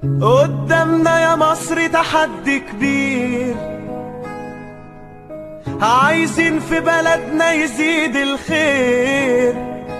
قدامنا يا مصر تحدي كبير عايزين في بلدنا يزيد الخير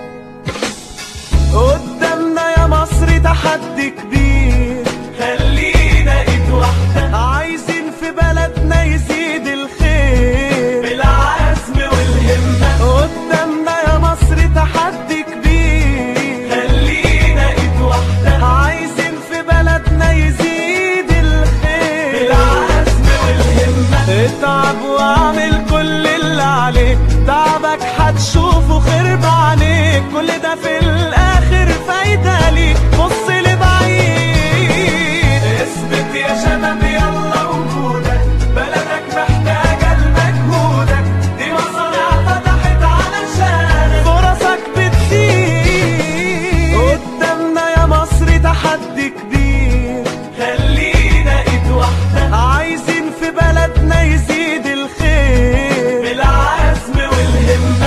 قدامنا يا مصر تحدي كبير خلينا ايد واحدة عايزين في بلدنا يزيد الخير بالعزم والهمة قدامنا يا مصر تحدي كبير خلينا ايد واحدة عايزين في بلدنا يزيد الخير بالعزم والهمة اتعب واعمل كل اللي عليك تعبك هتشوفه خير بعينيك كل ده في الاخر فايدة ليك بص لبعيد اثبت يا شباب يلا وجودك بلدك محتاجة لمجهودك دي مصانع فتحت علشانك فرصك بتزيد قدامنا يا مصر تحدي كبير خلينا ايد واحدة عايزين في بلدنا يزيد الخير بالعزم والهمة